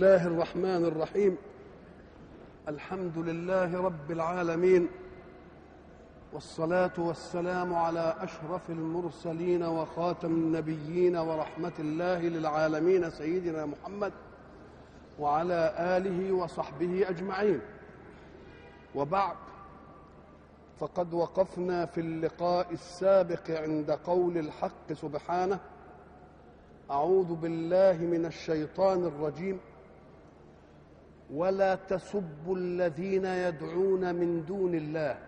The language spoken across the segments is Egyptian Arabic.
الله الرحمن الرحيم الحمد لله رب العالمين والصلاه والسلام على اشرف المرسلين وخاتم النبيين ورحمه الله للعالمين سيدنا محمد وعلى اله وصحبه اجمعين وبعد فقد وقفنا في اللقاء السابق عند قول الحق سبحانه اعوذ بالله من الشيطان الرجيم ولا تسبوا الذين يدعون من دون الله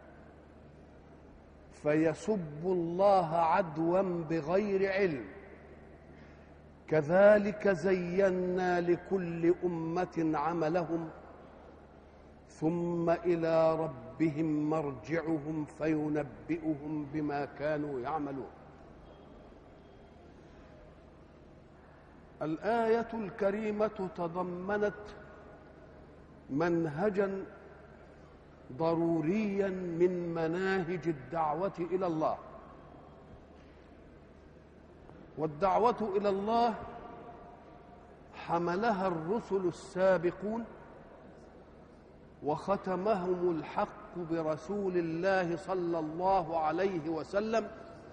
فيسبوا الله عدوا بغير علم كذلك زينا لكل امه عملهم ثم الى ربهم مرجعهم فينبئهم بما كانوا يعملون الايه الكريمه تضمنت منهجا ضروريا من مناهج الدعوه الى الله والدعوه الى الله حملها الرسل السابقون وختمهم الحق برسول الله صلى الله عليه وسلم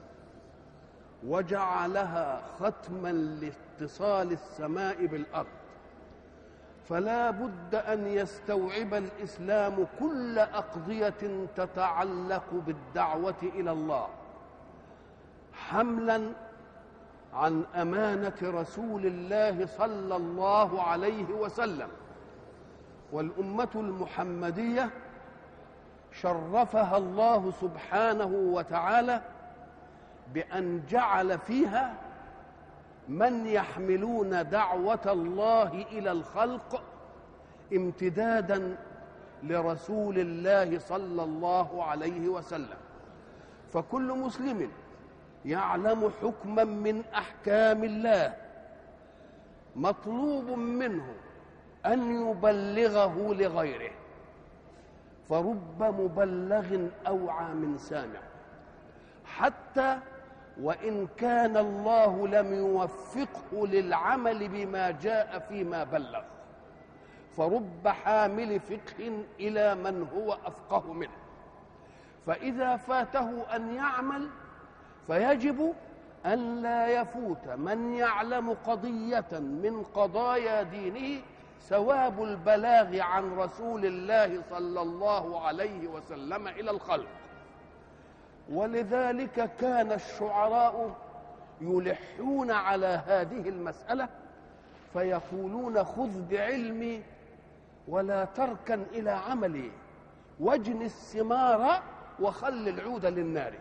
وجعلها ختما لاتصال السماء بالارض فلا بد ان يستوعب الاسلام كل اقضيه تتعلق بالدعوه الى الله حملا عن امانه رسول الله صلى الله عليه وسلم والامه المحمديه شرفها الله سبحانه وتعالى بان جعل فيها من يحملون دعوه الله الى الخلق امتدادا لرسول الله صلى الله عليه وسلم فكل مسلم يعلم حكما من احكام الله مطلوب منه ان يبلغه لغيره فرب مبلغ اوعى من سامع حتى وان كان الله لم يوفقه للعمل بما جاء فيما بلغ فرب حامل فقه الى من هو افقه منه فاذا فاته ان يعمل فيجب ان لا يفوت من يعلم قضيه من قضايا دينه ثواب البلاغ عن رسول الله صلى الله عليه وسلم الى الخلق ولذلك كان الشعراء يلحون على هذه المساله فيقولون خذ بعلمي ولا تركن الى عملي واجن الثمار وخل العود للنار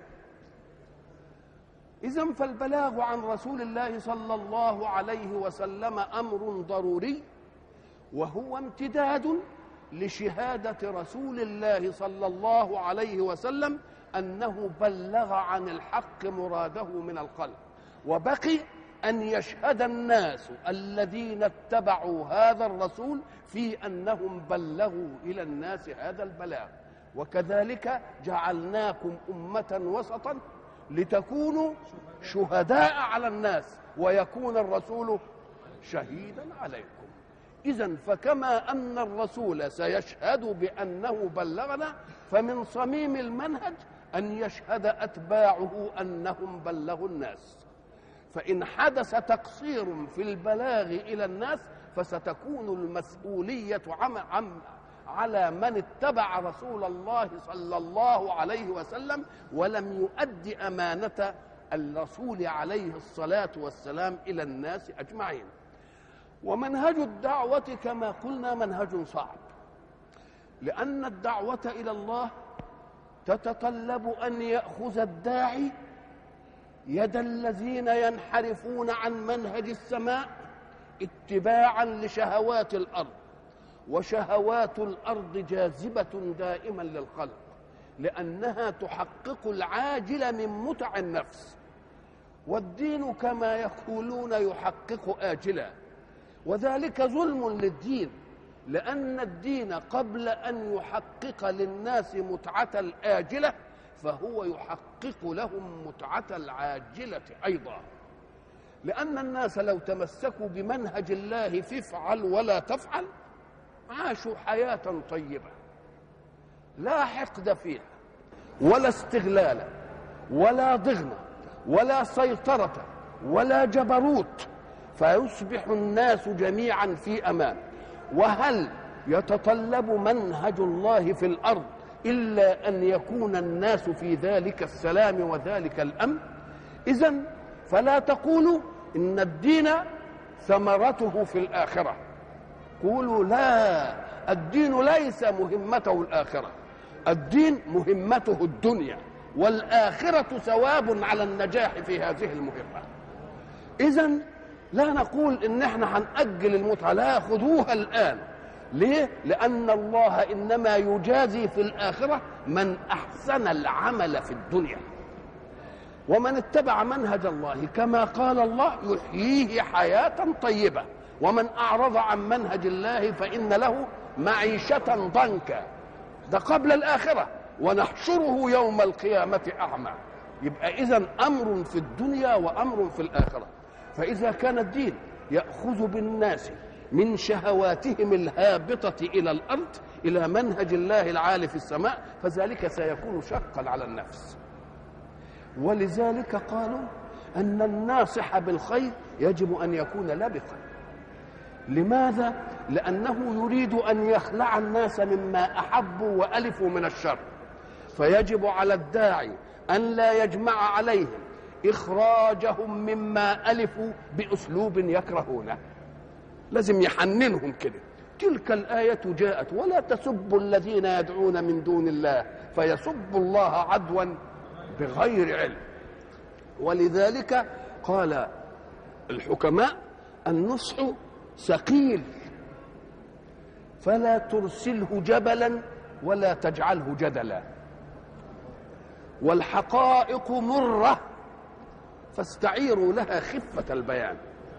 اذا فالبلاغ عن رسول الله صلى الله عليه وسلم امر ضروري وهو امتداد لشهاده رسول الله صلى الله عليه وسلم انه بلغ عن الحق مراده من الخلق وبقي ان يشهد الناس الذين اتبعوا هذا الرسول في انهم بلغوا الى الناس هذا البلاغ وكذلك جعلناكم امه وسطا لتكونوا شهداء على الناس ويكون الرسول شهيدا عليكم اذا فكما ان الرسول سيشهد بانه بلغنا فمن صميم المنهج ان يشهد اتباعه انهم بلغوا الناس فان حدث تقصير في البلاغ الى الناس فستكون المسؤوليه عم عم على من اتبع رسول الله صلى الله عليه وسلم ولم يؤد امانه الرسول عليه الصلاه والسلام الى الناس اجمعين ومنهج الدعوه كما قلنا منهج صعب لان الدعوه الى الله تتطلب ان ياخذ الداعي يد الذين ينحرفون عن منهج السماء اتباعا لشهوات الارض وشهوات الارض جاذبه دائما للخلق لانها تحقق العاجل من متع النفس والدين كما يقولون يحقق اجلا وذلك ظلم للدين لان الدين قبل ان يحقق للناس متعه الاجله فهو يحقق لهم متعه العاجله ايضا لأن الناس لو تمسكوا بمنهج الله فافعل ولا تفعل عاشوا حياة طيبة لا حقد فيها ولا استغلال ولا ضغن ولا سيطرة ولا جبروت فيصبح الناس جميعا في امان وهل يتطلب منهج الله في الارض الا ان يكون الناس في ذلك السلام وذلك الامن اذا فلا تقولوا ان الدين ثمرته في الاخره قولوا لا الدين ليس مهمته الاخره الدين مهمته الدنيا والاخره ثواب على النجاح في هذه المهمه اذا لا نقول ان احنا هنأجل المتعة لا خذوها الآن ليه؟ لأن الله إنما يجازي في الآخرة من أحسن العمل في الدنيا ومن اتبع منهج الله كما قال الله يحييه حياة طيبة ومن أعرض عن منهج الله فإن له معيشة ضنكا ده قبل الآخرة ونحشره يوم القيامة أعمى يبقى إذا أمر في الدنيا وأمر في الآخرة فإذا كان الدين يأخذ بالناس من شهواتهم الهابطة إلى الأرض إلى منهج الله العالي في السماء فذلك سيكون شقا على النفس ولذلك قالوا أن الناصح بالخير يجب أن يكون لبقا لماذا؟ لأنه يريد أن يخلع الناس مما أحبوا وألفوا من الشر فيجب على الداعي أن لا يجمع عليهم إخراجهم مما ألفوا بأسلوب يكرهونه لازم يحننهم كده تلك الآية جاءت ولا تسبوا الذين يدعون من دون الله فيسبوا الله عدوا بغير علم ولذلك قال الحكماء النصح ثقيل فلا ترسله جبلا ولا تجعله جدلا والحقائق مره فاستعيروا لها خفه البيان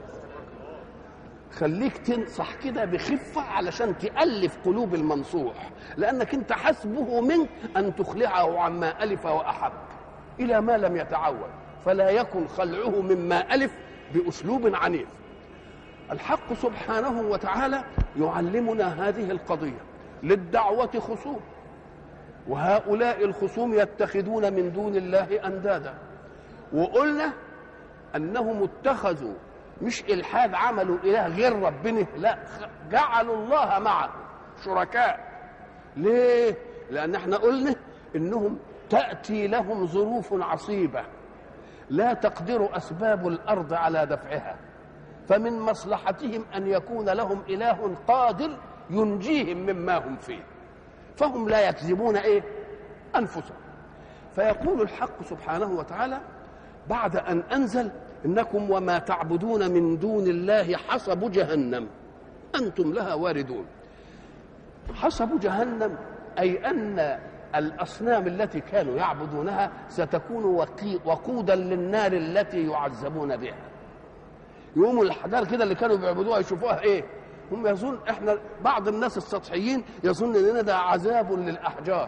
خليك تنصح كده بخفة علشان تألف قلوب المنصوح لأنك أنت حسبه منك أن تخلعه عما ألف وأحب إلى ما لم يتعود فلا يكن خلعه مما ألف بأسلوب عنيف الحق سبحانه وتعالى يعلمنا هذه القضية للدعوة خصوم وهؤلاء الخصوم يتخذون من دون الله أندادا وقلنا أنهم اتخذوا مش الحاد عملوا اله غير ربنا لا جعلوا الله معه شركاء ليه لان احنا قلنا انهم تاتي لهم ظروف عصيبه لا تقدر اسباب الارض على دفعها فمن مصلحتهم ان يكون لهم اله قادر ينجيهم مما هم فيه فهم لا يكذبون ايه انفسهم فيقول الحق سبحانه وتعالى بعد ان انزل انكم وما تعبدون من دون الله حصب جهنم انتم لها واردون حصب جهنم اي ان الاصنام التي كانوا يعبدونها ستكون وقودا للنار التي يعذبون بها يقوموا الاحجار كده اللي كانوا بيعبدوها يشوفوها ايه هم يظن احنا بعض الناس السطحيين يظن ان ده عذاب للاحجار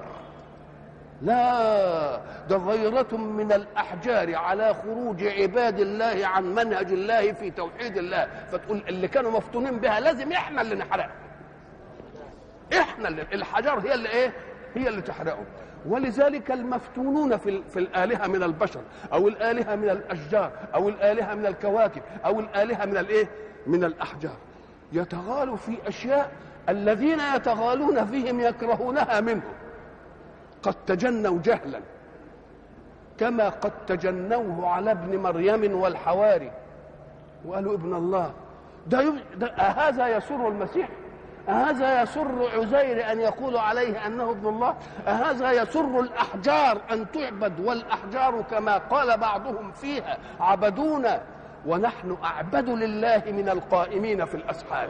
لا ده غيرة من الأحجار على خروج عباد الله عن منهج الله في توحيد الله فتقول اللي كانوا مفتونين بها لازم احنا اللي نحرقها احنا اللي الحجار هي اللي ايه هي اللي تحرقه ولذلك المفتونون في, في الآلهة من البشر أو الآلهة من الأشجار أو الآلهة من الكواكب أو الآلهة من الإيه من الأحجار يتغالوا في أشياء الذين يتغالون فيهم يكرهونها منهم قد تجنوا جهلا كما قد تجنوه على ابن مريم والحواري وقالوا ابن الله ده, يب... ده أهذا يسر المسيح أهذا يسر عزير أن يقول عليه أنه ابن الله أهذا يسر الأحجار أن تعبد والأحجار كما قال بعضهم فيها عبدونا ونحن أعبد لله من القائمين في الأسحار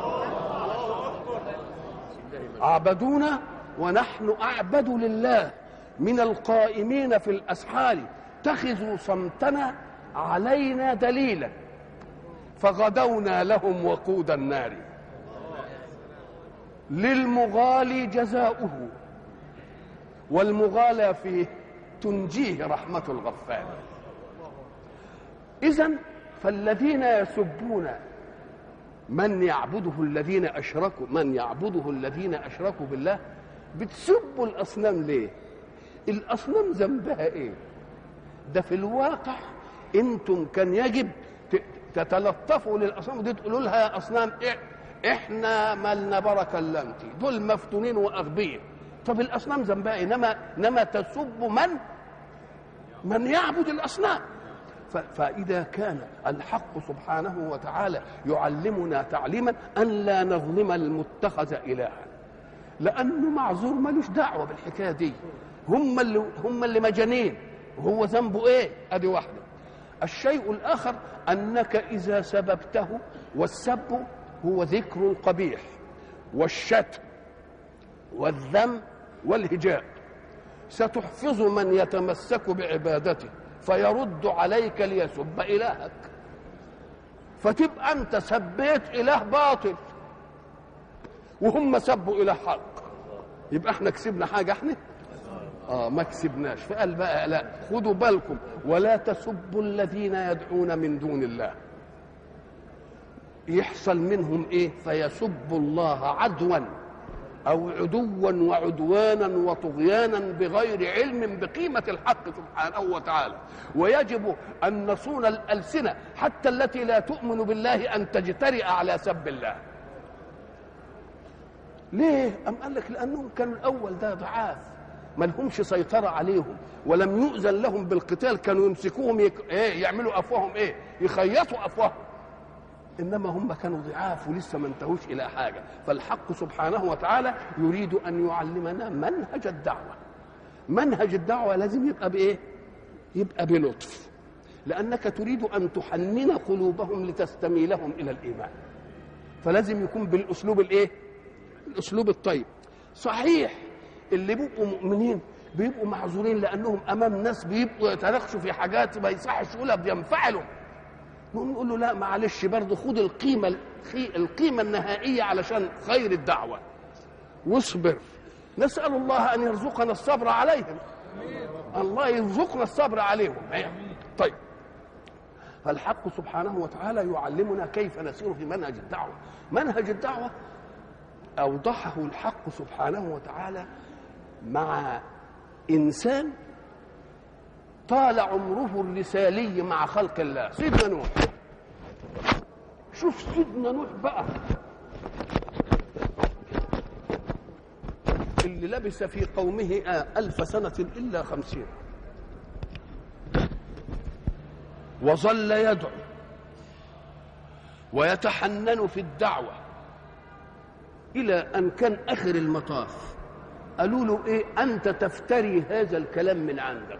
عبدونا ونحن أعبد لله من القائمين في الأسحار اتخذوا صمتنا علينا دليلا فغدونا لهم وقود النار للمغالي جزاؤه والمغالى فيه تنجيه رحمة الغفار إذا فالذين يسبون من يعبده الذين اشركوا من يعبده الذين اشركوا بالله بتسبوا الاصنام ليه الاصنام ذنبها ايه ده في الواقع انتم كان يجب ت- تتلطفوا للاصنام دي تقولوا لها يا اصنام إيه احنا مالنا بركه الا انت دول مفتونين واغبياء طب الاصنام ذنبها ايه انما انما تسب من من يعبد الاصنام ف- فإذا كان الحق سبحانه وتعالى يعلمنا تعليما أن لا نظلم المتخذ إلها لأنه معذور ملوش دعوة بالحكاية دي هم اللي هم اللي مجانين وهو ذنبه إيه؟ أدي واحدة الشيء الآخر أنك إذا سببته والسب هو ذكر القبيح والشتم والذم والهجاء ستحفظ من يتمسك بعبادته فيرد عليك ليسب إلهك فتبقى أنت سبيت إله باطل وهم سبوا إله حق يبقى احنا كسبنا حاجة احنا اه ما كسبناش فقال بقى لا خدوا بالكم ولا تسبوا الذين يدعون من دون الله يحصل منهم ايه فيسبوا الله عدوا او عدوا وعدوانا وطغيانا بغير علم بقيمه الحق سبحانه وتعالى ويجب ان نصون الالسنه حتى التي لا تؤمن بالله ان تجترئ على سب الله ليه ام قال لك لانهم كانوا الاول ده ضعاف ما لهمش سيطرة عليهم ولم يؤذن لهم بالقتال كانوا يمسكوهم يك... ايه يعملوا افواههم ايه يخيطوا افواههم انما هم كانوا ضعاف ولسه ما انتهوش الى حاجه فالحق سبحانه وتعالى يريد ان يعلمنا منهج الدعوه منهج الدعوه لازم يبقى بايه يبقى بلطف لانك تريد ان تحنن قلوبهم لتستميلهم الى الايمان فلازم يكون بالاسلوب الايه الاسلوب الطيب صحيح اللي بيبقوا مؤمنين بيبقوا معذورين لانهم امام ناس بيبقوا يتناقشوا في حاجات ما يصحش يقولها بينفعلوا نقوم نقول له لا معلش برضه خد القيمه الخي- القيمه النهائيه علشان خير الدعوه واصبر نسال الله ان يرزقنا الصبر عليهم الله يرزقنا الصبر عليهم طيب فالحق سبحانه وتعالى يعلمنا كيف نسير في منهج الدعوه منهج الدعوه اوضحه الحق سبحانه وتعالى مع انسان طال عمره الرسالي مع خلق الله سيدنا نوح شوف سيدنا نوح بقى اللي لبس في قومه آه ألف سنة إلا خمسين وظل يدعو ويتحنن في الدعوة إلى أن كان آخر المطاف قالوا له إيه أنت تفتري هذا الكلام من عندك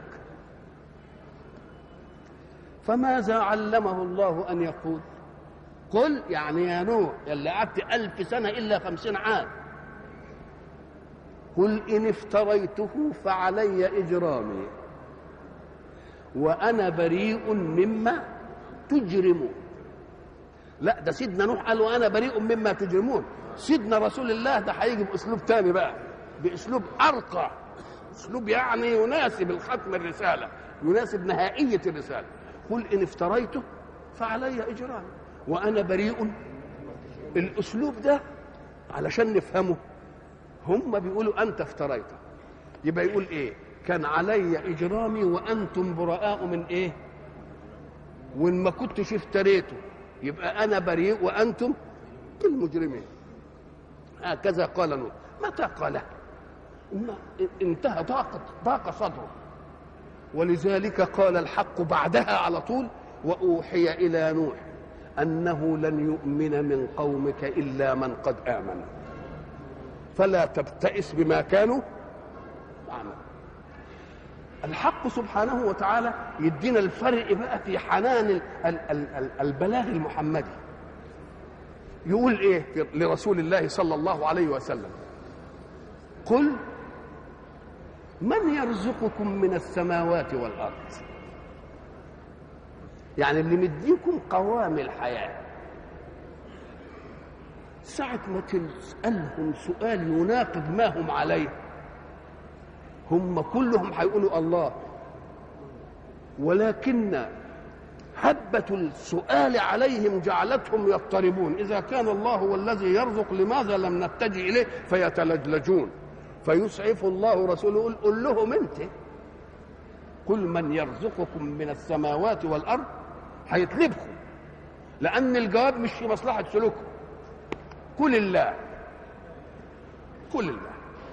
فماذا علمه الله أن يقول قل يعني يا نوح اللي قعدت ألف سنة إلا خمسين عام قل إن افتريته فعلي إجرامي وأنا بريء مما تجرمون لا ده سيدنا نوح قال وأنا بريء مما تجرمون سيدنا رسول الله ده هيجي بأسلوب تاني بقى بأسلوب أرقى أسلوب يعني يناسب الختم الرسالة يناسب نهائية الرسالة قل إن افتريته فعلي إجرامي وأنا بريء الأسلوب ده علشان نفهمه هم بيقولوا أنت افتريته يبقى يقول إيه كان علي إجرامي وأنتم براء من إيه وإن ما كنتش افتريته يبقى أنا بريء وأنتم المجرمين هكذا قال نوح متى قاله انتهى ضاق ضاق صدره ولذلك قال الحق بعدها على طول واوحي الى نوح انه لن يؤمن من قومك الا من قد امن فلا تبتئس بما كانوا يعملون الحق سبحانه وتعالى يدينا الفرق بقى في حنان ال- ال- ال- ال- البلاغ المحمدي يقول ايه لرسول الله صلى الله عليه وسلم قل من يرزقكم من السماوات والارض يعني اللي مديكم قوام الحياه ساعة ما تسألهم سؤال يناقض ما هم عليه هم كلهم هيقولوا الله ولكن هبة السؤال عليهم جعلتهم يضطربون إذا كان الله هو الذي يرزق لماذا لم نتجه إليه فيتلجلجون فيسعف الله رسوله يقول قل لهم أنت قل من يرزقكم من السماوات والأرض هيطلبكم لأن الجواب مش في مصلحة سلوكهم قل الله قل الله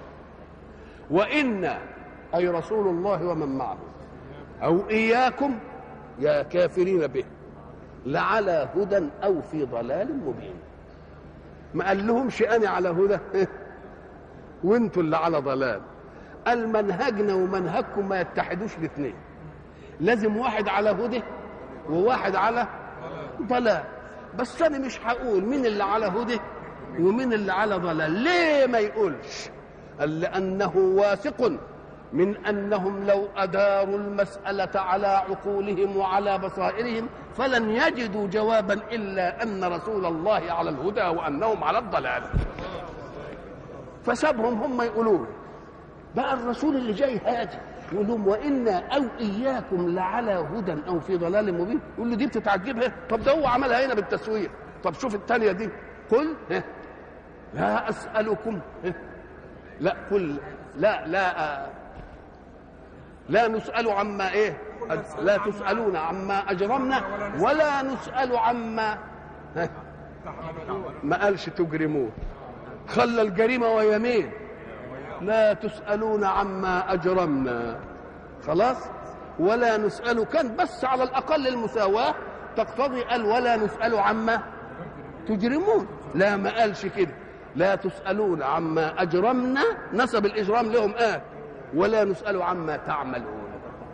وإنا أي رسول الله ومن معه أو إياكم يا كافرين به لعلى هدى أو في ضلال مبين ما قال لهمش أنا على هدى وانتوا اللي على ضلال قال منهجنا ومنهجكم ما يتحدوش الاثنين لازم واحد على هدى وواحد على ضلال بس انا مش هقول مين اللي على هدى ومين اللي على ضلال ليه ما يقولش قال لانه واثق من انهم لو اداروا المساله على عقولهم وعلى بصائرهم فلن يجدوا جوابا الا ان رسول الله على الهدى وانهم على الضلال فسابهم هم يقولون بقى الرسول اللي جاي هادي يقول لهم وانا او اياكم لعلى هدى او في ضلال مبين يقول له دي بتتعجبها طب ده هو عملها هنا بالتسوير طب شوف الثانيه دي قل ها لا اسالكم ها لا قل لا لا لا نسأل عما ايه لا تسألون عما أجرمنا ولا نسأل عما ها ما قالش تجرمون خلى الجريمة ويمين لا تسألون عما أجرمنا خلاص ولا نسأل كان بس على الأقل المساواة تقتضي قال ولا نسأل عما تجرمون لا ما قالش كده لا تسألون عما أجرمنا نسب الإجرام لهم آه ولا نسأل عما تعملون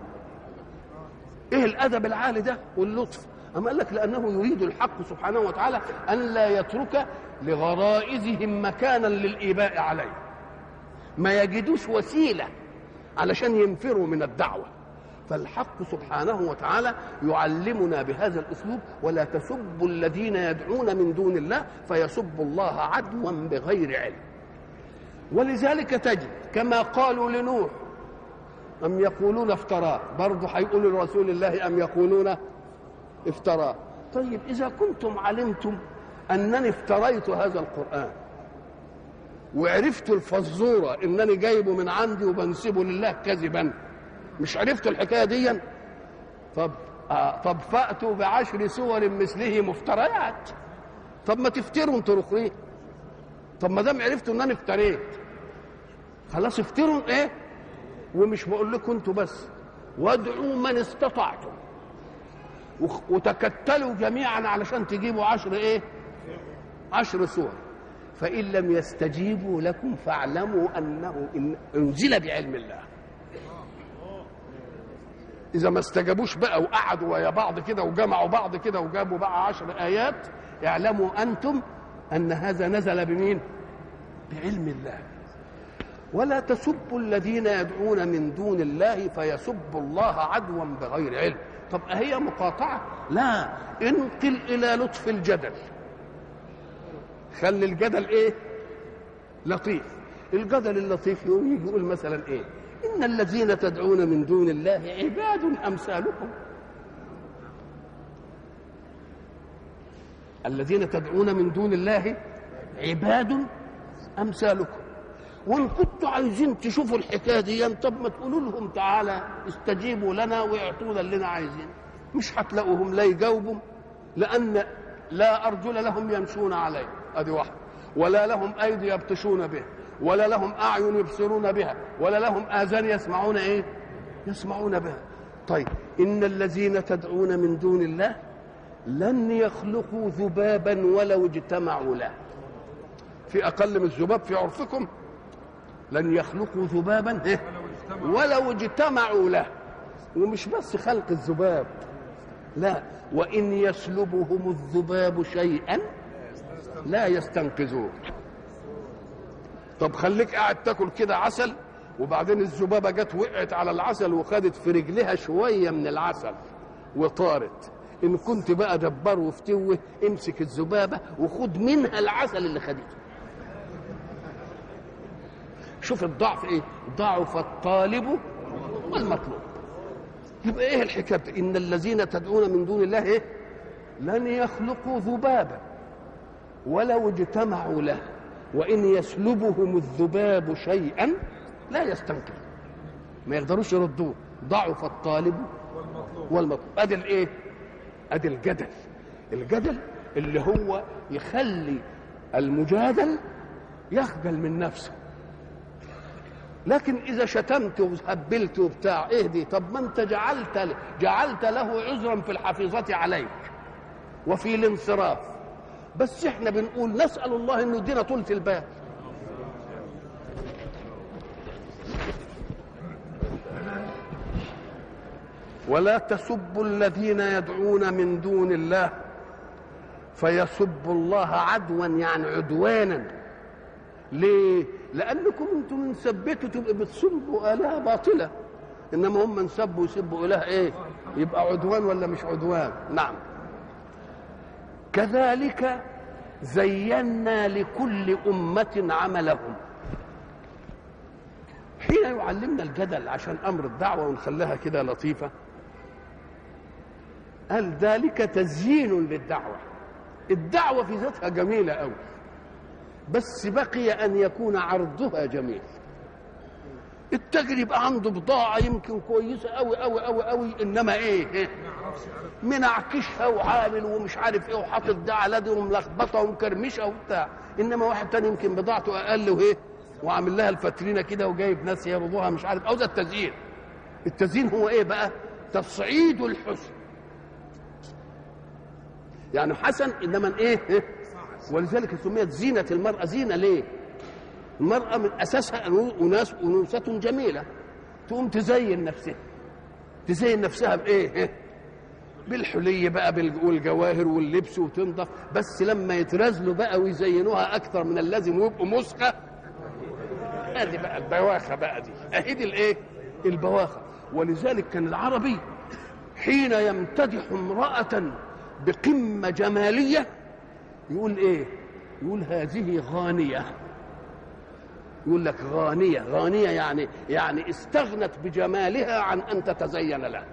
إيه الأدب العالي ده واللطف أما قال لك لأنه يريد الحق سبحانه وتعالى أن لا يترك لغرائزهم مكانا للإيباء عليه ما يجدوش وسيلة علشان ينفروا من الدعوة فالحق سبحانه وتعالى يعلمنا بهذا الاسلوب ولا تسبوا الذين يدعون من دون الله فيسبوا الله عدوا بغير علم ولذلك تجد كما قالوا لنوح أم يقولون افتراه برضه هيقولوا لرسول الله أم يقولون افتراه طيب إذا كنتم علمتم أنني افتريت هذا القرآن وعرفت الفزورة إنني جايبه من عندي وبنسبه لله كذبا مش عرفتوا الحكاية دي طب آه طب فأتوا بعشر سور مثله مفتريات طب ما تفتروا انتوا الاخرين طب ما دام عرفتوا ان انا افتريت خلاص افتروا ايه ومش بقول لكم انتوا بس وادعوا من استطعتم وتكتلوا جميعا علشان تجيبوا عشر ايه عشر سور فإن لم يستجيبوا لكم فاعلموا أنه إن أنزل بعلم الله إذا ما استجابوش بقى وقعدوا ويا بعض كده وجمعوا بعض كده وجابوا بقى عشر آيات اعلموا أنتم أن هذا نزل بمين؟ بعلم الله ولا تسبوا الذين يدعون من دون الله فيسبوا الله عدوا بغير علم طب أهي مقاطعة؟ لا انقل إلى لطف الجدل خلي الجدل ايه لطيف الجدل اللطيف يقول يقول مثلا ايه ان الذين تدعون من دون الله عباد امثالكم الذين تدعون من دون الله عباد امثالكم وان كنتوا عايزين تشوفوا الحكايه دي طب ما تقولوا لهم تعالى استجيبوا لنا واعطونا اللي عايزين مش هتلاقوهم لا يجاوبوا لان لا ارجل لهم يمشون عليه ادي واحده ولا لهم ايدي يبطشون به ولا لهم اعين يبصرون بها ولا لهم اذان يسمعون ايه يسمعون بها طيب ان الذين تدعون من دون الله لن يخلقوا ذبابا ولو اجتمعوا له في اقل من الذباب في عرفكم لن يخلقوا ذبابا إيه؟ ولو اجتمعوا له ومش بس خلق الذباب لا وان يسلبهم الذباب شيئا لا يستنقذوه طب خليك قاعد تاكل كده عسل وبعدين الذبابه جت وقعت على العسل وخدت في رجلها شويه من العسل وطارت ان كنت بقى دبر وفتوه امسك الذبابه وخد منها العسل اللي خدته شوف الضعف ايه ضعف الطالب والمطلوب يبقى ايه الحكايه ان الذين تدعون من دون الله ايه لن يخلقوا ذبابا ولو اجتمعوا له وان يسلبهم الذباب شيئا لا يستنكر ما يقدروش يردوه ضعف الطالب والمطلوب ادي الايه ادي الجدل الجدل اللي هو يخلي المجادل يخجل من نفسه لكن اذا شتمت وهبلت وبتاع ايه دي طب ما انت جعلت جعلت له عذرا في الحفيظه عليك وفي الانصراف بس احنا بنقول نسال الله انه يدينا طولة البال ولا تسبوا الذين يدعون من دون الله فيسبوا الله عدوا يعني عدوانا ليه؟ لأنكم أنتم من سبتوا تبقى بتسبوا آلهة باطلة إنما هم من سبوا يسبوا إله إيه؟ يبقى عدوان ولا مش عدوان؟ نعم كذلك زينا لكل أمة عملهم حين يعلمنا الجدل عشان أمر الدعوة ونخليها كده لطيفة قال ذلك تزيين للدعوة الدعوة في ذاتها جميلة أوي بس بقي أن يكون عرضها جميل التاجر يبقى عنده بضاعة يمكن كويسة أوي أوي أوي أوي إنما إيه, إيه؟ منعكشها وعامل ومش عارف إيه وحاطط ده على دي وملخبطة ومكرمشة وبتاع إنما واحد تاني يمكن بضاعته أقل وإيه وعامل لها الفترينة كده وجايب ناس يرضوها مش عارف أو ده التزيين التزيين هو إيه بقى تصعيد الحسن يعني حسن انما ايه, إيه؟ ولذلك سميت زينه المراه زينه ليه المراه من اساسها اناس انوثه جميله تقوم تزين نفسها تزين نفسها بايه إيه؟ بالحلي بقى والجواهر واللبس وتنضف بس لما يترازلوا بقى ويزينوها اكثر من اللازم ويبقوا مسخه ادي بقى البواخه بقى دي اهي دي الايه البواخه ولذلك كان العربي حين يمتدح امراه بقمة جمالية يقول ايه يقول هذه غانية يقول لك غانية غانية يعني يعني استغنت بجمالها عن أن تتزين له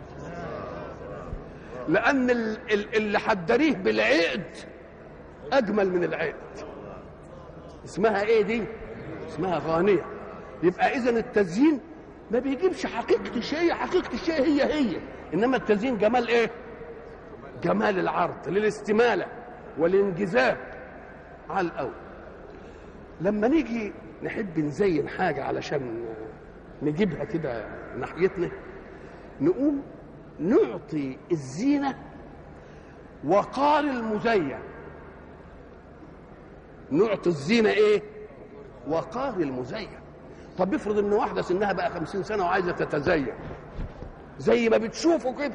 لأن اللي حدريه بالعقد أجمل من العقد اسمها ايه دي اسمها غانية يبقى إذا التزيين ما بيجيبش حقيقة الشيء حقيقة الشيء هي هي إنما التزيين جمال ايه جمال العرض للاستمالة والانجذاب على الأول لما نيجي نحب نزين حاجة علشان نجيبها كده ناحيتنا نقوم نعطي الزينة وقار المزين نعطي الزينة ايه وقار المزين طب افرض ان واحدة سنها بقى خمسين سنة وعايزة تتزين زي ما بتشوفوا كده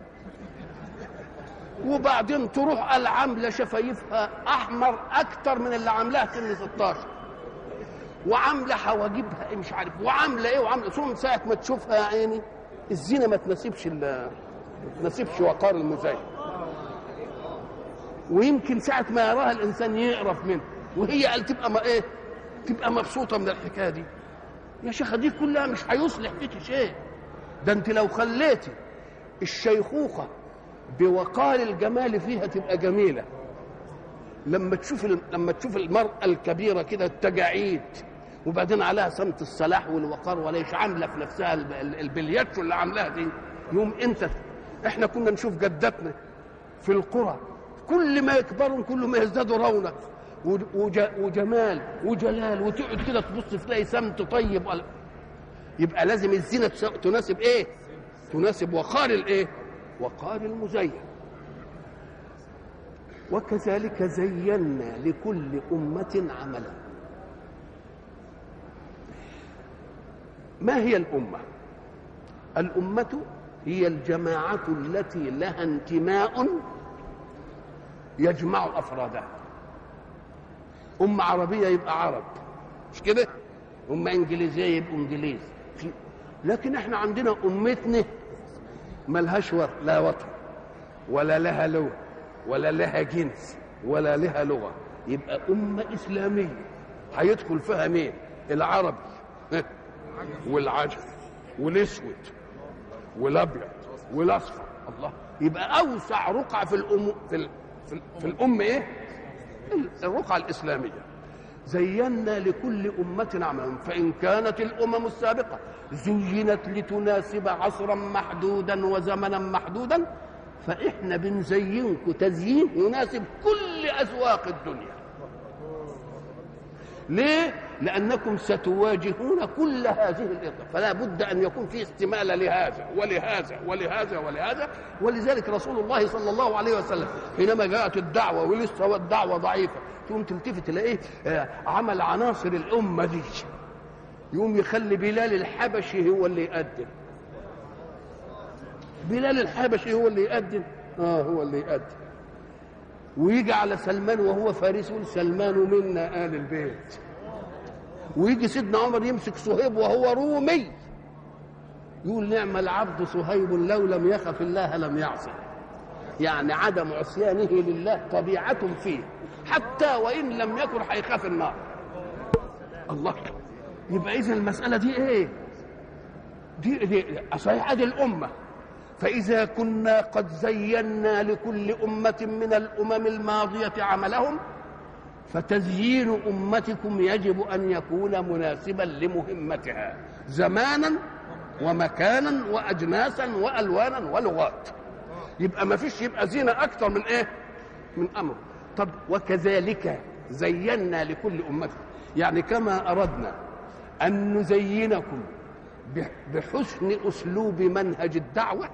وبعدين تروح العاملة شفايفها أحمر أكتر من اللي عاملاها سن 16 وعاملة حواجبها مش عارف وعاملة إيه وعاملة ثم ساعة ما تشوفها يا عيني الزينة ما تناسبش ما تناسبش وقار المزين ويمكن ساعة ما يراها الإنسان يقرف منه وهي قال تبقى ما إيه تبقى مبسوطة من الحكاية دي يا شيخة دي كلها مش هيصلح فيك شيء ده أنت لو خليتي الشيخوخة بوقار الجمال فيها تبقى جميله لما تشوف لما تشوف المراه الكبيره كده التجاعيد وبعدين عليها سمت الصلاح والوقار وليش عامله في نفسها البلياتشو اللي عاملاها دي يوم انت احنا كنا نشوف جداتنا في القرى كل ما يكبروا كل ما يزدادوا رونق وجمال وجلال وتقعد كده تبص تلاقي سمت طيب يبقى لازم الزينه تناسب ايه؟ تناسب وقار الايه؟ وقال المزين وكذلك زينا لكل أمة عملا ما هي الأمة الأمة هي الجماعة التي لها انتماء يجمع أفرادها أمة عربية يبقى عرب مش كده أمة إنجليزية يبقى إنجليز لكن احنا عندنا أمتنا ملهاش لا وطن ولا لها لون ولا لها جنس ولا لها لغة يبقى أمة إسلامية هيدخل فيها مين العربي والعجم والأسود والأبيض والاصفر الله يبقى اوسع رقعه في الام في ال... في, ال... في الام ايه الرقعه الاسلاميه زينا لكل أمة عملا فإن كانت الأمم السابقة زينت لتناسب عصرا محدودا وزمنا محدودا فإحنا بنزينكم تزيين يناسب كل أذواق الدنيا ليه؟ لأنكم ستواجهون كل هذه الإطلاق فلا بد أن يكون في استمالة لهذا ولهذا ولهذا ولهذا ولذلك رسول الله صلى الله عليه وسلم حينما جاءت الدعوة ولسه الدعوة ضعيفة تقوم تلتفت تلاقيه عمل عناصر الأمة دي يقوم يخلي بلال الحبشي هو اللي يقدم بلال الحبشي هو اللي يقدم اه هو اللي يقدم ويجي على سلمان وهو فارس يقول سلمان منا آل البيت ويجي سيدنا عمر يمسك صهيب وهو رومي يقول نعم العبد صهيب لو لم يخف الله لم يعصي يعني عدم عصيانه لله طبيعة فيه حتى وإن لم يكن هيخاف النار الله يبقى إذا المسألة دي إيه؟ دي, دي صحيح دي الأمة فإذا كنا قد زينا لكل أمة من الأمم الماضية عملهم فتزيين أمتكم يجب أن يكون مناسبا لمهمتها زمانا ومكانا وأجناسا وألوانا ولغات يبقى ما فيش يبقى زينة أكثر من إيه؟ من أمر طب وكذلك زينا لكل أمة يعني كما أردنا أن نزينكم بحسن أسلوب منهج الدعوة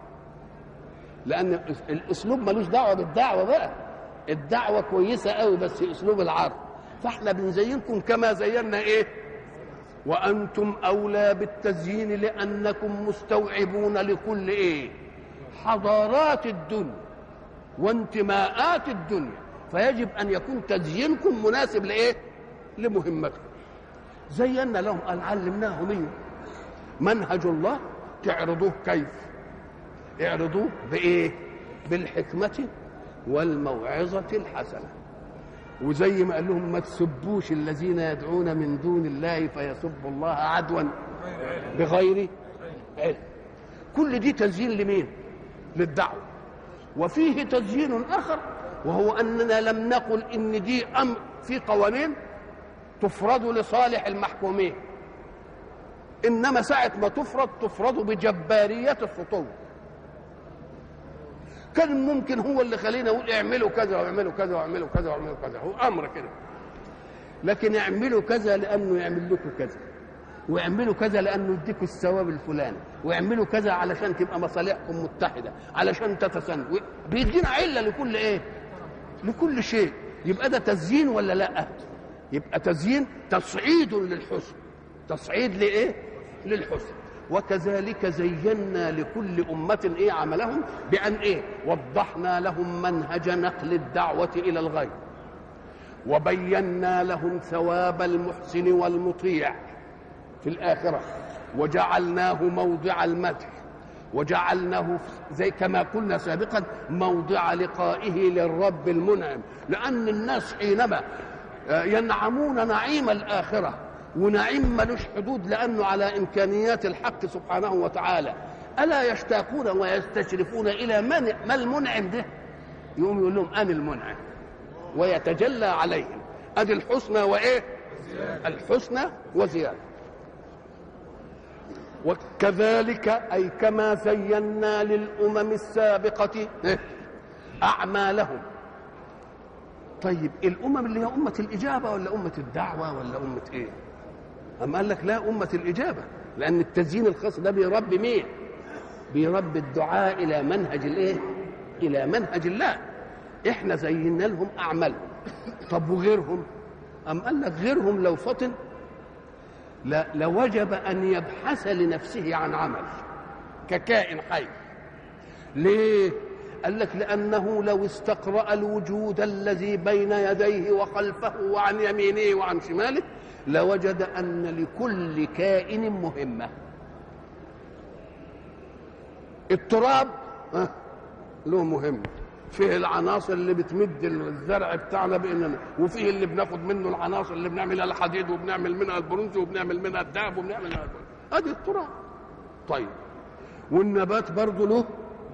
لأن الأسلوب ملوش دعوة بالدعوة بقى الدعوة كويسة قوي بس أسلوب العرض فاحنا بنزينكم كما زينا إيه وأنتم أولى بالتزيين لأنكم مستوعبون لكل إيه حضارات الدنيا وانتماءات الدنيا فيجب ان يكون تزيينكم مناسب لايه لمهمتكم زينا لهم قال علمناهم ايه منهج الله تعرضوه كيف اعرضوه بايه بالحكمه والموعظه الحسنه وزي ما قال لهم ما تسبوش الذين يدعون من دون الله فيسبوا الله عدوا بغير علم كل دي تزيين لمين للدعوه وفيه تزيين اخر وهو اننا لم نقل ان دي امر في قوانين تفرض لصالح المحكومين انما ساعه ما تفرض تفرض بجباريه السطو كان ممكن هو اللي خلينا نقول اعملوا كذا واعملوا كذا واعملوا كذا واعملوا كذا هو امر كده لكن اعملوا كذا لانه يعمل لكم كذا واعملوا كذا لانه يديكم الثواب الفلاني واعملوا كذا علشان تبقى مصالحكم متحده علشان تتساندوا بيدينا عله لكل ايه لكل شيء يبقى ده تزيين ولا لا يبقى تزيين تصعيد للحسن تصعيد لايه للحسن وكذلك زينا لكل أمة إيه عملهم بأن إيه وضحنا لهم منهج نقل الدعوة إلى الغير وبينا لهم ثواب المحسن والمطيع في الآخرة وجعلناه موضع المدح وجعلناه زي كما قلنا سابقا موضع لقائه للرب المنعم لأن الناس حينما ينعمون نعيم الآخرة ونعيم ملوش حدود لأنه على إمكانيات الحق سبحانه وتعالى ألا يشتاقون ويستشرفون إلى من ما المنعم ده يقوم يقول لهم أنا المنعم ويتجلى عليهم أدي الحسنى وإيه الحسنى وزيادة وكذلك أي كما زينا للأمم السابقة أعمالهم طيب الأمم اللي هي أمة الإجابة ولا أمة الدعوة ولا أمة إيه أما قال لك لا أمة الإجابة لأن التزيين الخاص ده بيربي مين بيربي الدعاء إلى منهج الإيه إلى منهج الله إحنا زينا لهم أعمالهم طب وغيرهم أم قال لك غيرهم لو فطن لا لوجب أن يبحث لنفسه عن عمل ككائن حي ليه قال لك لأنه لو استقرأ الوجود الذي بين يديه وخلفه وعن يمينه وعن شماله لوجد أن لكل كائن مهمة التراب له مهمة فيه العناصر اللي بتمد الزرع بتاعنا باننا وفيه اللي بناخد منه العناصر اللي بنعملها الحديد وبنعمل منها البرونز وبنعمل منها الذهب وبنعمل منها ادي التراب طيب والنبات برضه له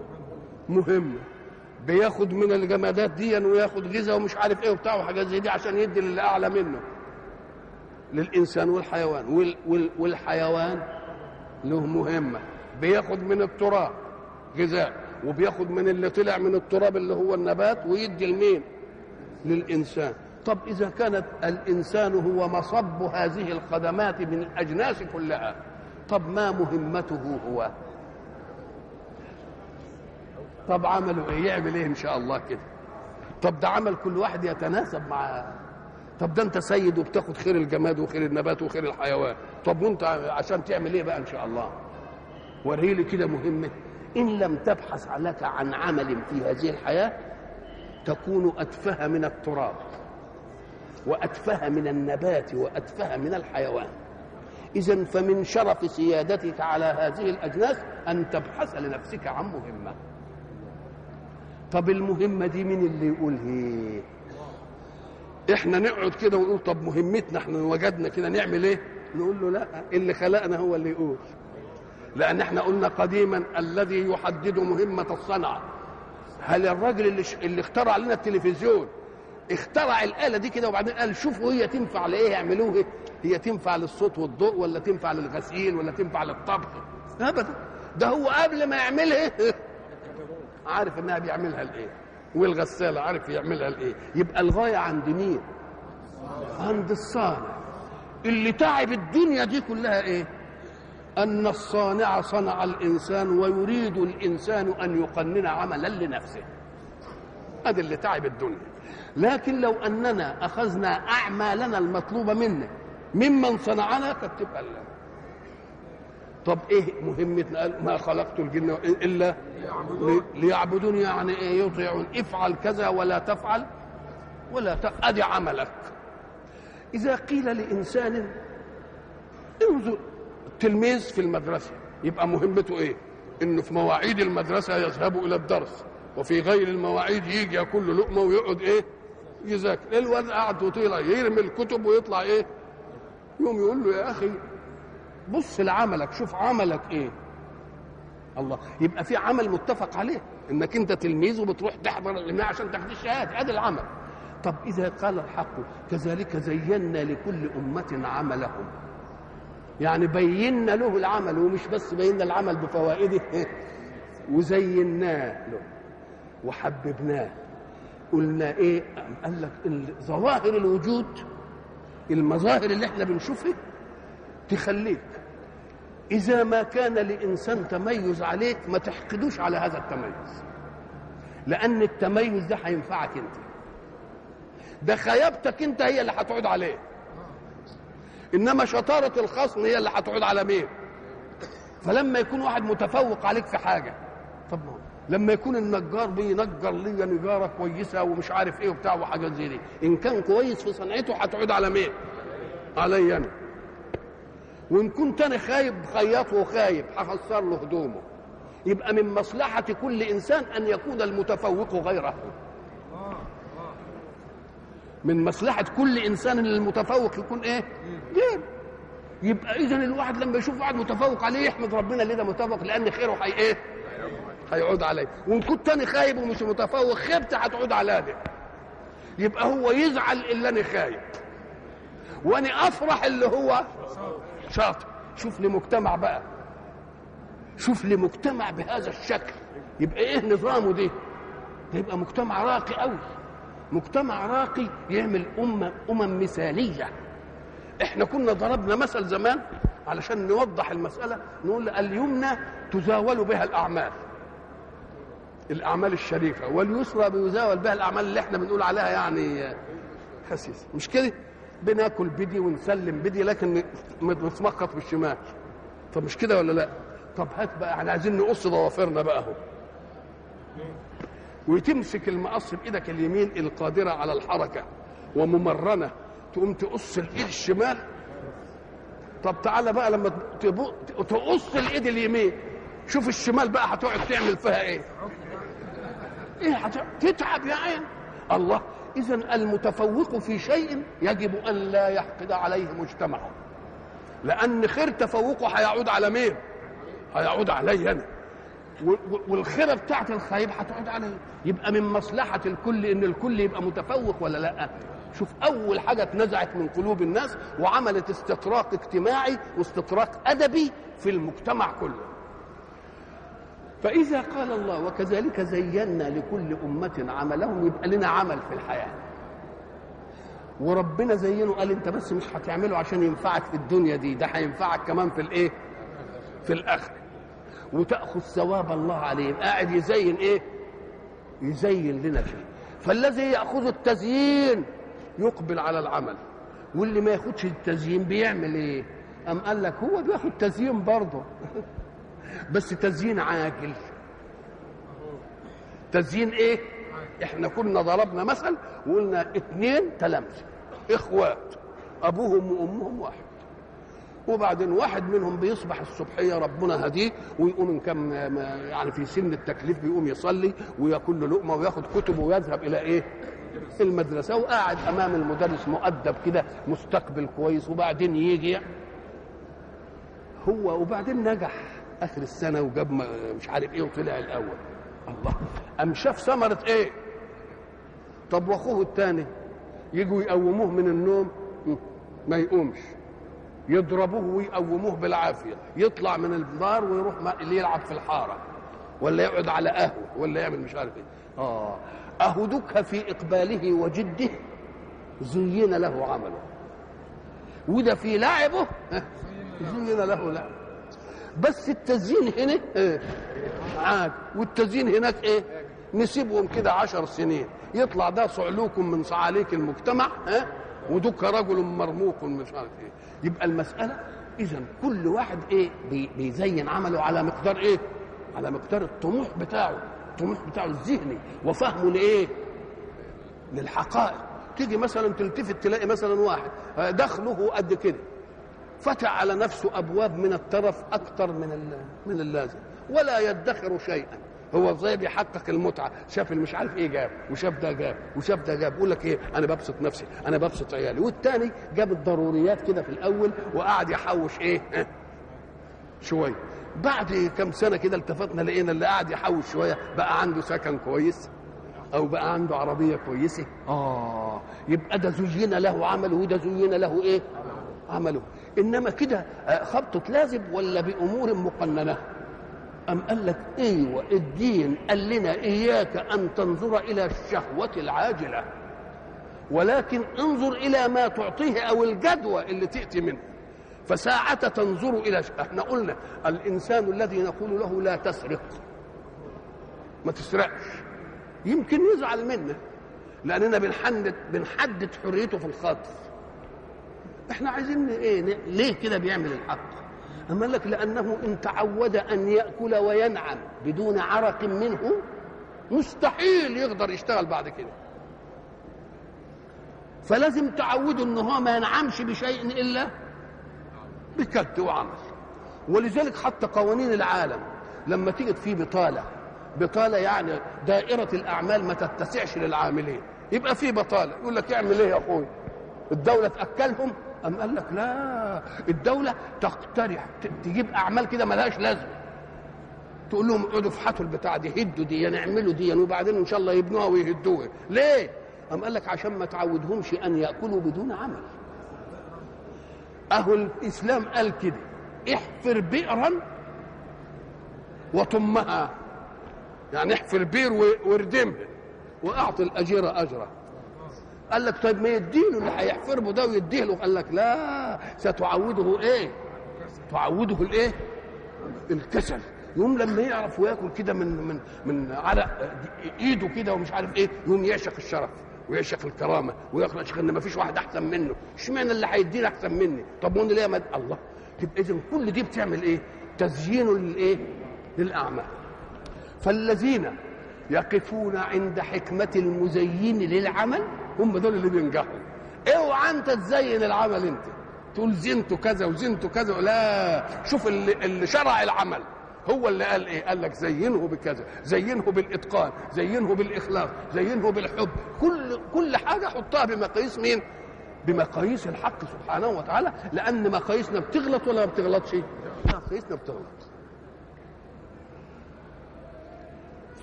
مهمه بياخد من الجمادات دي وياخد غذاء ومش عارف ايه وبتاع وحاجات زي دي عشان يدي للي اعلى منه للانسان والحيوان وال وال والحيوان له مهمه بياخد من التراب غذاء وبياخد من اللي طلع من التراب اللي هو النبات ويدي لمين للانسان طب اذا كانت الانسان هو مصب هذه الخدمات من الاجناس كلها طب ما مهمته هو طب عمله ايه يعمل ايه ان شاء الله كده طب ده عمل كل واحد يتناسب مع طب ده انت سيد وبتاخد خير الجماد وخير النبات وخير الحيوان طب وانت عشان تعمل ايه بقى ان شاء الله وريلي كده مهمه ان لم تبحث لك عن عمل في هذه الحياه تكون اتفه من التراب واتفه من النبات واتفه من الحيوان اذا فمن شرف سيادتك على هذه الاجناس ان تبحث لنفسك عن مهمه طب المهمه دي مين اللي يقول هي احنا نقعد كده ونقول طب مهمتنا احنا وجدنا كده نعمل ايه نقول له لا اللي خلقنا هو اللي يقول لان احنا قلنا قديما الذي يحدد مهمه الصنعه هل الراجل اللي, ش... اللي اخترع لنا التلفزيون اخترع الاله دي كده وبعدين قال شوفوا هي تنفع لايه يعملوها هي, هي تنفع للصوت والضوء ولا تنفع للغسيل ولا تنفع للطبخ ابدا ده هو قبل ما يعملها عارف انها بيعملها لايه والغساله عارف يعملها لايه يبقى الغايه عند مين عند الصانع اللي تعب الدنيا دي كلها ايه ان الصانع صنع الانسان ويريد الانسان ان يقنن عملا لنفسه هذا اللي تعب الدنيا لكن لو اننا اخذنا اعمالنا المطلوبه منا ممن صنعنا كانت تبقى الله طب ايه مهمتنا قال ما خلقت الجن الا ليعبدون يعني ايه يطيعون افعل كذا ولا تفعل ولا ت... ادي عملك اذا قيل لانسان انظر التلميذ في المدرسه يبقى مهمته ايه انه في مواعيد المدرسه يذهب الى الدرس وفي غير المواعيد يجي ياكل له لقمه ويقعد ايه يذاكر الواد قاعد وطيله يرمي الكتب ويطلع ايه يوم يقول له يا اخي بص لعملك شوف عملك ايه الله يبقى في عمل متفق عليه انك انت تلميذ وبتروح تحضر الجماعه عشان تاخد الشهاده ادي العمل طب اذا قال الحق كذلك زينا لكل امه عملهم يعني بينا له العمل ومش بس بينا العمل بفوائده وزيناه له وحببناه قلنا ايه قال لك ظواهر الوجود المظاهر اللي احنا بنشوفها تخليك إذا ما كان لإنسان تميز عليك ما تحقدوش على هذا التميز لأن التميز ده هينفعك أنت ده خيبتك أنت هي اللي هتعود عليه إنما شطارة الخصم هي اللي هتعود على مين فلما يكون واحد متفوق عليك في حاجة طب لما يكون النجار بينجر لي نجارة كويسة ومش عارف ايه وبتاع وحاجات زي دي إن كان كويس في صنعته هتعود على مين؟ علي أنا وان كنت انا خايب خياط وخايب هخسر له هدومه يبقى من مصلحة كل إنسان أن يكون المتفوق غيره من مصلحة كل إنسان أن المتفوق يكون إيه؟ غير يبقى إذا الواحد لما يشوف واحد متفوق عليه يحمد ربنا اللي ده متفوق لأن خيره حي إيه؟ هيعود عليه وإن كنت أنا خايب ومش متفوق خيبتي هتعود على ده يبقى هو يزعل اللي أنا خايب وأنا أفرح اللي هو شاطر شوف لي مجتمع بقى شوف لي مجتمع بهذا الشكل يبقى ايه نظامه ده ده يبقى مجتمع راقي قوي مجتمع راقي يعمل أمة أمم مثالية احنا كنا ضربنا مثل زمان علشان نوضح المسألة نقول اليمنى تزاول بها الأعمال الأعمال الشريفة واليسرى بيزاول بها الأعمال اللي احنا بنقول عليها يعني خسيس مش كده بناكل بدي ونسلم بدي لكن نتمخط بالشمال طب مش كده ولا لا طب هات بقى احنا عايزين نقص ضوافرنا بقى اهو وتمسك المقص بايدك اليمين القادره على الحركه وممرنه تقوم تقص الايد الشمال طب تعالى بقى لما تقص الايد اليمين شوف الشمال بقى هتقعد تعمل فيها ايه ايه هتقعد تتعب يا عين الله اذا المتفوق في شيء يجب ان لا يحقد عليه مجتمعه لان خير تفوقه هيعود على مين هيعود علي انا و- و- والخيره بتاعت الخايب هتقعد عليه يبقى من مصلحه الكل ان الكل يبقى متفوق ولا لا شوف اول حاجه اتنزعت من قلوب الناس وعملت استطراق اجتماعي واستطراق ادبي في المجتمع كله فاذا قال الله وكذلك زينا لكل امه عملهم يبقى لنا عمل في الحياه وربنا زينه قال انت بس مش هتعمله عشان ينفعك في الدنيا دي ده هينفعك كمان في الايه في الاخره وتاخذ ثواب الله عليه يبقى قاعد يزين ايه يزين لنا شيء فالذي ياخذ التزيين يقبل على العمل واللي ما ياخدش التزيين بيعمل ايه ام قال لك هو بياخد تزيين برضه بس تزيين عاجل تزيين ايه احنا كنا ضربنا مثل وقلنا اتنين تلامذه اخوات ابوهم وامهم واحد وبعدين واحد منهم بيصبح الصبحيه ربنا هديه ويقوم ان كان ما- ما- يعني في سن التكليف بيقوم يصلي وياكل له لقمه وياخد كتبه ويذهب الى ايه؟ المدرسه وقاعد امام المدرس مؤدب كده مستقبل كويس وبعدين يجي هو وبعدين نجح اخر السنه وجاب م- مش عارف ايه وطلع الاول الله قام شاف ثمره ايه؟ طب واخوه الثاني يجوا يقوموه من النوم ما يقومش يضربوه ويقوموه بالعافيه يطلع من الدار ويروح ما- اللي يلعب في الحاره ولا يقعد على قهوه ولا يعمل مش عارف ايه اه اهدك في اقباله وجده زين له عمله وده في لعبه ها، زين له لعب بس التزيين هنا ايه عاد والتزيين هناك ايه نسيبهم كده عشر سنين يطلع ده صعلوك من صعاليك المجتمع ها ودك رجل مرموق مش عارف ايه يبقى المسألة إذا كل واحد ايه بي- بيزين عمله على مقدار ايه على مقدار الطموح بتاعه الطموح بتاعه الذهني وفهمه لايه للحقائق تيجي مثلا تلتفت تلاقي مثلا واحد آه، دخله قد كده فتح على نفسه ابواب من الترف اكثر من ال- من اللازم ولا يدخر شيئا هو ازاي بيحقق المتعه شاف اللي مش عارف ايه جاب وشاف ده جاب وشاف ده جاب يقول لك ايه انا ببسط نفسي انا ببسط عيالي والتاني جاب الضروريات كده في الاول وقعد يحوش ايه ها، شويه بعد كم سنه كده التفتنا لقينا اللي قاعد يحوش شويه بقى عنده سكن كويس او بقى عنده عربيه كويسه اه يبقى ده زين له عمله وده زين له ايه عمله انما كده آه، خبطه لازم ولا بامور مقننه أم قال لك ايوه الدين قال لنا اياك ان تنظر الى الشهوه العاجله ولكن انظر الى ما تعطيه او الجدوى اللي تاتي منه فساعة تنظر إلى ش... احنا قلنا الإنسان الذي نقول له لا تسرق ما تسرقش يمكن يزعل منا لأننا بنحدد بنحدد حريته في الخطف احنا عايزين ايه ن- ليه كده بيعمل الحق أما قال لك لأنه إن تعود أن يأكل وينعم بدون عرق منه مستحيل يقدر يشتغل بعد كده فلازم تعوده ان هو ما ينعمش بشيء الا بكد وعمل ولذلك حتى قوانين العالم لما تيجي في بطاله بطاله يعني دائره الاعمال ما تتسعش للعاملين يبقى في بطاله يقول لك اعمل ايه يا اخوي الدوله تاكلهم ام قال لك لا الدوله تقترح ت- تجيب اعمال كده ملهاش لازمه تقول لهم اقعدوا افحطوا البتاع دي هدوا دي نعملوا دي وبعدين ان شاء الله يبنوها ويهدوها ليه؟ أم قال لك عشان ما تعودهمش ان ياكلوا بدون عمل اهو الاسلام قال كده احفر بئرا وطمها يعني احفر بئر و- واردمها واعطي الاجير اجره قال لك طيب ما يديله اللي هيحفر به ده ويديه له قال لك لا ستعوده ايه تعوده الايه الكسل يقوم لما يعرف وياكل كده من من من على ايده كده ومش عارف ايه يقوم يعشق الشرف ويعشق الكرامه ويعشق ان ما فيش واحد احسن منه اشمعنى اللي هيديني احسن مني طب وانا ليه ما الله تبقى اذا كل دي بتعمل ايه تزيين للايه للاعمال فالذين يقفون عند حكمة المزين للعمل هم دول اللي بينجحوا اوعى انت تزين العمل انت تقول زنت كذا وزنت كذا لا شوف اللي, اللي شرع العمل هو اللي قال ايه قال لك زينه بكذا زينه بالاتقان زينه بالاخلاص زينه بالحب كل كل حاجه حطها بمقاييس مين بمقاييس الحق سبحانه وتعالى لان مقاييسنا بتغلط ولا ما بتغلطش مقاييسنا بتغلط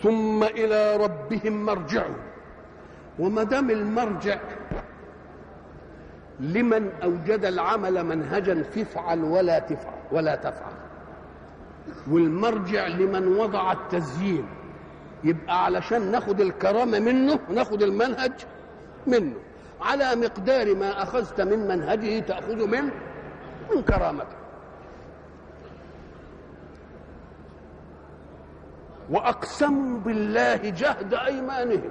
ثم الى ربهم مرجعهم وما دام المرجع لمن اوجد العمل منهجا تفعل ولا تفعل ولا تفعل والمرجع لمن وضع التزيين يبقى علشان ناخد الكرامه منه ناخد المنهج منه على مقدار ما اخذت من منهجه تاخذ منه من كرامته واقسموا بالله جهد ايمانهم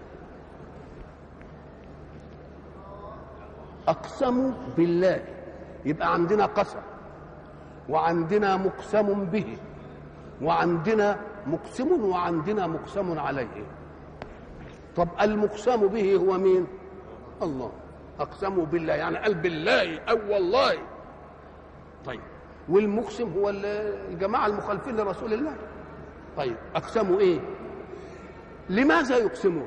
اقسموا بالله يبقى عندنا قسم وعندنا مقسم به وعندنا مقسم وعندنا مقسم عليه طب المقسم به هو مين الله اقسموا بالله يعني قال بالله او والله طيب والمقسم هو الجماعه المخالفين لرسول الله طيب اقسموا ايه لماذا يقسمون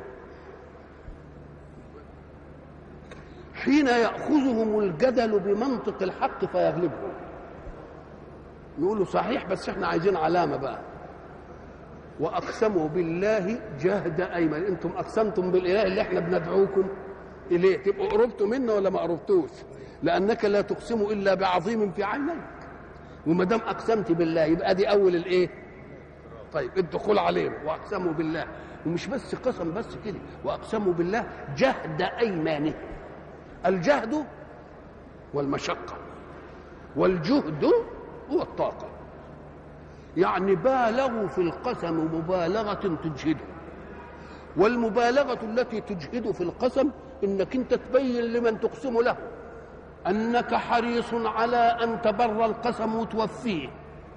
حين ياخذهم الجدل بمنطق الحق فيغلبهم يقولوا صحيح بس احنا عايزين علامه بقى واقسموا بالله جهد ايمن انتم اقسمتم بالاله اللي احنا بندعوكم اليه تبقوا قربتوا منه ولا ما قربتوش لانك لا تقسم الا بعظيم في عينيك وما دام اقسمت بالله يبقى دي اول الايه طيب الدخول عليهم واقسموا بالله ومش بس قسم بس كده واقسموا بالله جهد ايمانه الجهد والمشقه والجهد هو الطاقه يعني بالغوا في القسم مبالغه تجهده والمبالغه التي تجهد في القسم انك انت تبين لمن تقسم له انك حريص على ان تبر القسم وتوفيه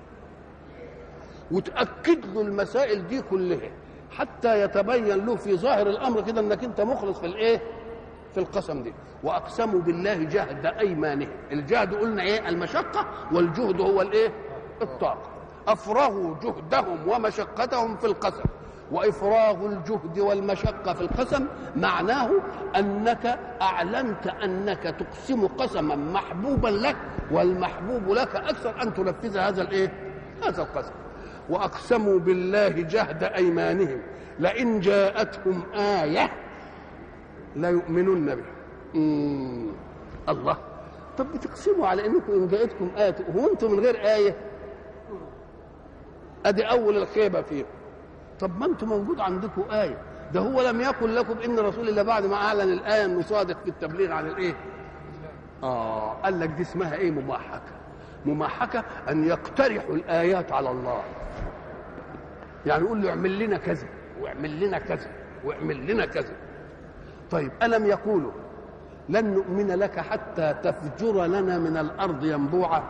وتاكد له المسائل دي كلها حتى يتبين له في ظاهر الامر كده انك انت مخلص في الايه في القسم دي واقسموا بالله جهد ايمانهم الجهد قلنا ايه المشقه والجهد هو الايه الطاقه افرغوا جهدهم ومشقتهم في القسم وافراغ الجهد والمشقه في القسم معناه انك اعلنت انك تقسم قسما محبوبا لك والمحبوب لك اكثر ان تنفذ هذا الايه هذا القسم واقسموا بالله جهد ايمانهم لئن جاءتهم ايه لا يؤمنون بها الله طب بتقسموا على انكم ان جاءتكم ايه هو انتم من غير ايه ادي اول الخيبه فيهم طب ما انتم موجود عندكم ايه ده هو لم يقل لكم ان رسول الله بعد ما اعلن الايه انه صادق في التبليغ عن الايه اه قال لك دي اسمها ايه مماحكه مماحكه ان يقترحوا الايات على الله يعني يقول له اعمل لنا كذا واعمل لنا كذا واعمل لنا كذا طيب الم يقولوا لن نؤمن لك حتى تفجر لنا من الارض ينبوعا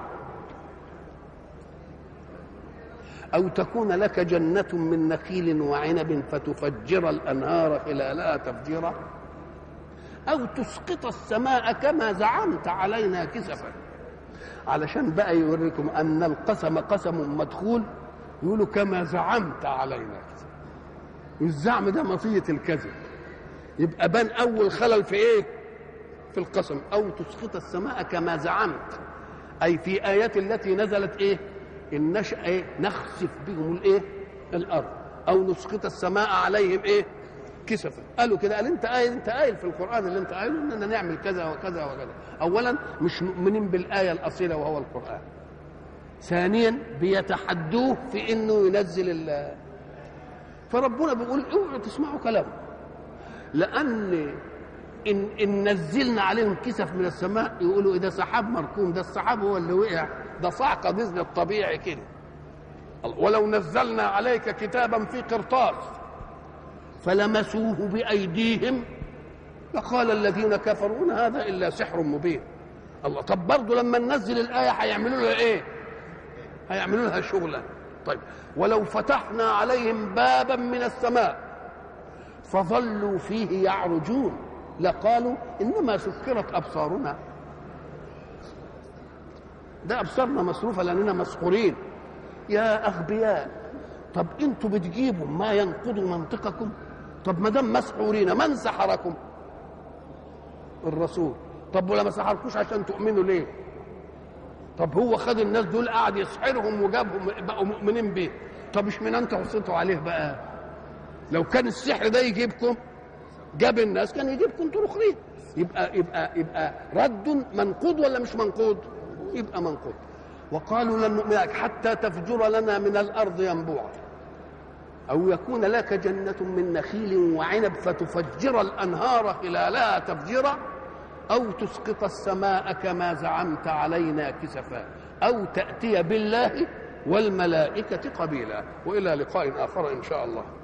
أو تكون لك جنة من نخيل وعنب فتفجر الأنهار خلالها تفجيرا أو تسقط السماء كما زعمت علينا كسفا علشان بقى يوريكم أن القسم قسم مدخول يقولوا كما زعمت علينا كسفا والزعم ده مطية الكذب يبقى بان أول خلل في إيه؟ في القسم أو تسقط السماء كما زعمت أي في آيات التي نزلت إيه؟ ان نشأ ايه نخسف بهم الايه الارض او نسقط السماء عليهم ايه كسفا قالوا كده قال انت قايل انت قايل في القران اللي انت قايله اننا نعمل كذا وكذا وكذا اولا مش مؤمنين بالايه الاصيله وهو القران ثانيا بيتحدوه في انه ينزل ال فربنا بيقول اوعوا تسمعوا كلامه لان ان ان نزلنا عليهم كسف من السماء يقولوا ده سحاب مركوم ده السحاب هو اللي وقع ده صعقه نزل الطبيعي كده ولو نزلنا عليك كتابا في قرطاس فلمسوه بايديهم لقال الذين كفروا ان هذا الا سحر مبين الله طب برضه لما ننزل الايه هيعملوا لها ايه هيعملوا لها شغله طيب ولو فتحنا عليهم بابا من السماء فظلوا فيه يعرجون لقالوا انما سكرت ابصارنا ده ابصارنا مصروفه لاننا مسحورين يا اغبياء طب انتوا بتجيبوا ما ينقض منطقكم طب ما دام مسحورين من سحركم الرسول طب ولا ما سحركوش عشان تؤمنوا ليه طب هو خد الناس دول قعد يسحرهم وجابهم بقوا مؤمنين بيه طب اشمعنى انتوا حصيتوا عليه بقى لو كان السحر ده يجيبكم جاب الناس كان يجيبكم انتوا الاخرين يبقى يبقى يبقى رد منقود ولا مش منقود؟ يبقى منقود وقالوا لن نؤمن لك حتى تفجر لنا من الارض ينبوعا او يكون لك جنه من نخيل وعنب فتفجر الانهار خلالها تفجيرا او تسقط السماء كما زعمت علينا كسفا او تاتي بالله والملائكه قبيلا والى لقاء اخر ان شاء الله